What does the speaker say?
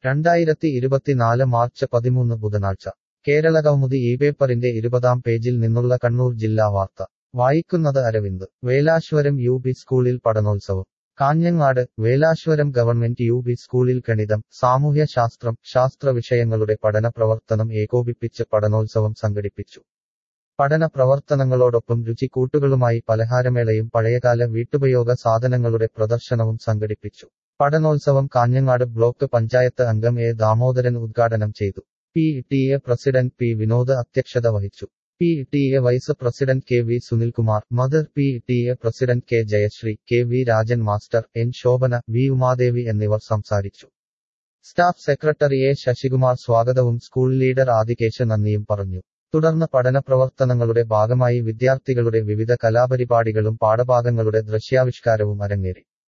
രണ്ടായിരത്തി ഇരുപത്തിനാല് മാർച്ച് പതിമൂന്ന് ബുധനാഴ്ച കേരള കൗമുദി ഈ പേപ്പറിന്റെ ഇരുപതാം പേജിൽ നിന്നുള്ള കണ്ണൂർ ജില്ലാ വാർത്ത വായിക്കുന്നത് അരവിന്ദ് വേലാശ്വരം യു പി സ്കൂളിൽ പഠനോത്സവം Kanhangad Velashwaram government U P സ്കൂളിൽ ഗണിതം സാമൂഹ്യശാസ്ത്രം ശാസ്ത്ര വിഷയങ്ങളുടെ പഠന പ്രവർത്തനം ഏകോപിപ്പിച്ച് പഠനോത്സവം സംഘടിപ്പിച്ചു പഠന പ്രവർത്തനങ്ങളോടൊപ്പം രുചിക്കൂട്ടുകളുമായി പലഹാരമേളയും പഴയകാല വീട്ടുപയോഗ സാധനങ്ങളുടെ പ്രദർശനവും സംഘടിപ്പിച്ചു പഠനോത്സവം കാഞ്ഞങ്ങാട് ബ്ലോക്ക് പഞ്ചായത്ത് അംഗം എ ദാമോദരൻ ഉദ്ഘാടനം ചെയ്തു P T A president P Vinod അധ്യക്ഷത വഹിച്ചു P T A vice president K V Sunilkumar mother P T A president K Jayashree K V Rajan master N Shobhana V Umadevi എന്നിവർ സംസാരിച്ചു സ്റ്റാഫ് സെക്രട്ടറി എ ശശികുമാർ സ്വാഗതവും സ്കൂൾ ലീഡർ ആദികേശ് നന്ദിയും പറഞ്ഞു തുടർന്ന് പഠന പ്രവർത്തനങ്ങളുടെ ഭാഗമായി വിദ്യാർത്ഥികളുടെ വിവിധ കലാപരിപാടികളും പാഠഭാഗങ്ങളുടെ ദൃശ്യാവിഷ്കാരവും അരങ്ങേറി